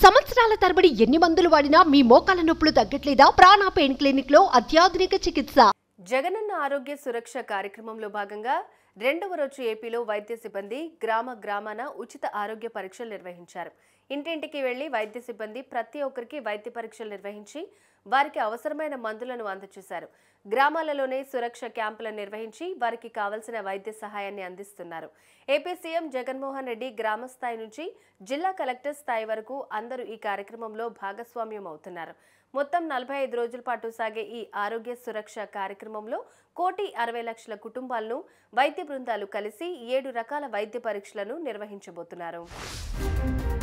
సంవత్సరాల తరబడి ఎన్ని మందులు వాడినా మీ మోకాల నొప్పులు తగ్గట్లేదా ప్రాణ పెయిన్ క్లినిక్ లో అత్యాధునిక చికిత్స జగనన్న ఆరోగ్య సురక్ష కార్యక్రమంలో భాగంగా రెండవ రోజు ఏపీలో వైద్య సిబ్బంది గ్రామ గ్రామాన ఉచిత ఆరోగ్య పరీక్షలు నిర్వహించారు ఇంటింటికి వెళ్లి వైద్య సిబ్బంది ప్రతి ఒక్కరికి వైద్య పరీక్షలు నిర్వహించి వారికి అవసరమైన మందులను అందజేశారు గ్రామాలలోనే సురక్ష క్యాంపులను నిర్వహించి వారికి కావలసిన వైద్య సహాయాన్ని అందిస్తున్నారు ఏపీ సీఎం జగన్మోహన్ రెడ్డి గ్రామ స్థాయి నుంచి జిల్లా కలెక్టర్ స్థాయి వరకు అందరూ ఈ కార్యక్రమంలో భాగస్వామ్యం అవుతున్నారు మొత్తం నలభై ఐదు రోజుల పాటు సాగే ఈ ఆరోగ్య సురక్ష కార్యక్రమంలో కోటి అరవై లక్షల కుటుంబాలను వైద్య బృందాలు కలిసి ఏడు రకాల వైద్య పరీక్షలను నిర్వహించబోతున్నారు